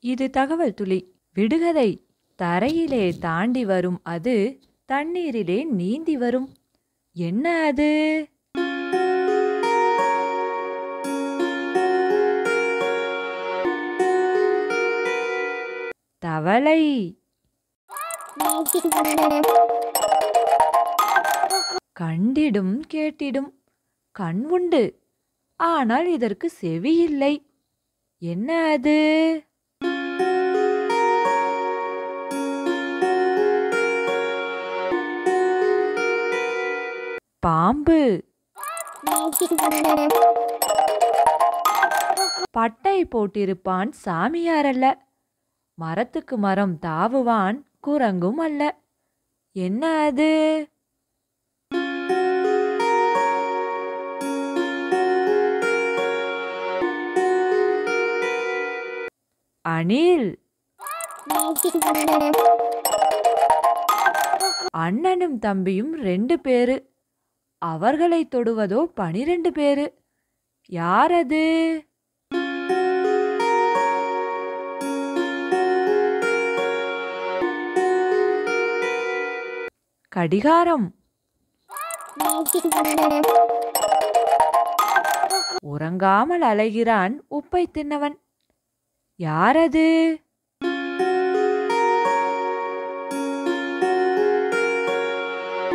இது தகவல் துளி விடுகதை தரையிலே தாண்டி வரும் அது தண்ணீரிலே நீந்தி வரும் என்ன அது தவளை கண்டிடும் கேட்டிடும் கண் உண்டு ஆனால் இதற்கு செவி இல்லை என்ன அது பாம்பு பட்டை போட்டிருப்பான் சாமியார் அல்ல மரத்துக்கு மரம் தாவுவான் குரங்கும் அல்ல என்ன அது அணில் அண்ணனும் தம்பியும் ரெண்டு பேரு அவர்களை தொடுவதோ பனிரெண்டு பேரு யார் அது கடிகாரம் உறங்காமல் அலைகிறான் உப்பை தின்னவன் யாரது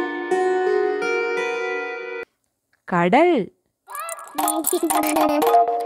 கடல்